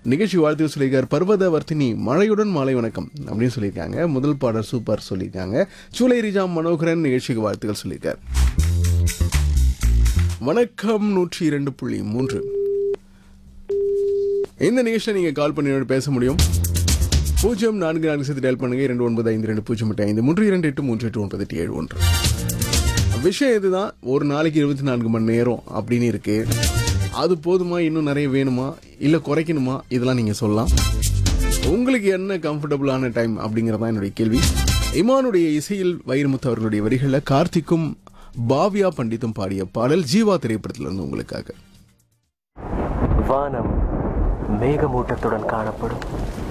நிகழ்ச்சி வாழ்த்து சொல்லியிருக்கார் பர்வத வர்த்தினி மழையுடன் மாலை வணக்கம் அப்படின்னு சொல்லியிருக்காங்க முதல் பாடல் சூப்பர் சொல்லியிருக்காங்க சூலை ரிஜாம் மனோகரன் நிகழ்ச்சிக்கு வாழ்த்துக்கள் சொல்லியிருக்கார் வணக்கம் நூற்றி இரண்டு புள்ளி மூன்று இந்த நிகழ்ச்சியில் நீங்கள் கால் பண்ணி என்னோட பேச முடியும் பூஜ்ஜியம் நான்கு நான்கு சேர்த்து டயல் பண்ணுங்க இரண்டு ஒன்பது ஐந்து ரெண்டு பூஜ்ஜியம் எட்டு ஐந்து மூன்று இரண்டு எட்டு மூன்று எட்டு ஒன்பது எட்டு ஏழு ஒன்று விஷயம் இதுதான் ஒரு நாளைக்கு இருபத்தி நான்கு மணி நேரம் அப்படின்னு இருக்கு அது போதுமா இன்னும் நிறைய வேணுமா இல்லை குறைக்கணுமா இதெல்லாம் நீங்கள் சொல்லலாம் உங்களுக்கு என்ன கம்ஃபர்டபுளான டைம் அப்படிங்கிறதான் என்னுடைய கேள்வி இமானுடைய இசையில் வைரமுத்து அவர்களுடைய வரிகளில் கார்த்திக்கும் பாவ்யா பண்டித்தும் பாடிய பாடல் ஜீவா திரைப்படத்திலிருந்து உங்களுக்காக வானம் மேகமூட்டத்துடன் காணப்படும்